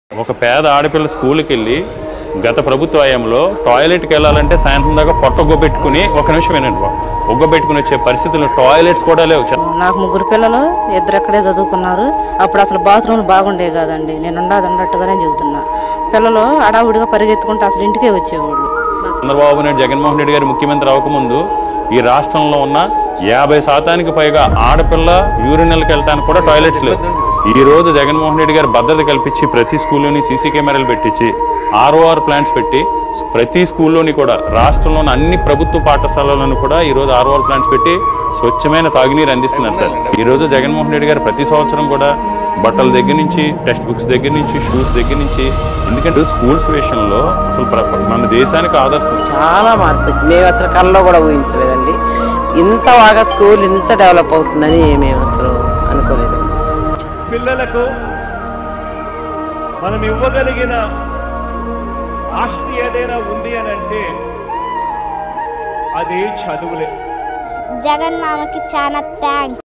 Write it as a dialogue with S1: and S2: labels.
S1: ఒక పేద ఆడపిల్ల స్కూల్కి వెళ్ళి గత ప్రభుత్వ హయాంలో టాయిలెట్కి వెళ్ళాలంటే సాయంత్రం దాకా పొట్ట ఒగ్గబెట్టుకుని ఒక నిమిషం వినండి బాబు. ఒగ్గబెట్టుకుని వచ్చే పరిస్థితుల్లో టాయిలెట్స్ కూడా లేవు
S2: నాకు ముగ్గురు పిల్లలు ఇద్దరు ఎక్కడే చదువుకున్నారు అప్పుడు అసలు బాత్రూమ్లు బాగుండే కాదండి నేను ఉండదు అన్నట్టుగానే చెబుతున్నా పిల్లలు అడావుడిగా పరిగెత్తుకుంటూ అసలు ఇంటికే వచ్చేవాళ్ళు
S1: చంద్రబాబు నాయుడు జగన్మోహన్ రెడ్డి గారు ముఖ్యమంత్రి అవ్వకముందు ఈ రాష్ట్రంలో ఉన్న యాభై శాతానికి పైగా ఆడపిల్ల యూరినల్కి వెళ్ళడానికి కూడా టాయిలెట్స్ లేవు ఈ రోజు జగన్మోహన్ రెడ్డి గారు భద్రత కల్పించి ప్రతి స్కూల్లోని సీసీ కెమెరాలు పెట్టించి ఆర్ఓఆర్ ప్లాంట్స్ పెట్టి ప్రతి స్కూల్లోని కూడా రాష్ట్రంలోని అన్ని ప్రభుత్వ పాఠశాలలను కూడా ఈ రోజు ఆర్ఓఆర్ ప్లాంట్స్ పెట్టి స్వచ్ఛమైన తాగునీరు అందిస్తున్నారు సార్ ఈ రోజు జగన్మోహన్ రెడ్డి గారు ప్రతి సంవత్సరం కూడా బట్టల దగ్గర నుంచి టెక్స్ట్ బుక్స్ దగ్గర నుంచి షూస్ దగ్గర నుంచి ఎందుకంటే స్కూల్స్ విషయంలో అసలు ప్ర- మన దేశానికి ఆదర్శం
S3: చాలా మార్పు వచ్చింది మేము అసలు కళ్ళలో కూడా ఊహించలేదండి ఇంత బాగా స్కూల్ ఇంత డెవలప్ అవుతుందని మేము అసలు అనుకోలేదు
S4: పిల్లలకు మనం ఇవ్వగలిగిన ఆస్తి ఏదైనా ఉంది అని అంటే అది చదువులే
S5: జగన్ మామకి చాలా థ్యాంక్స్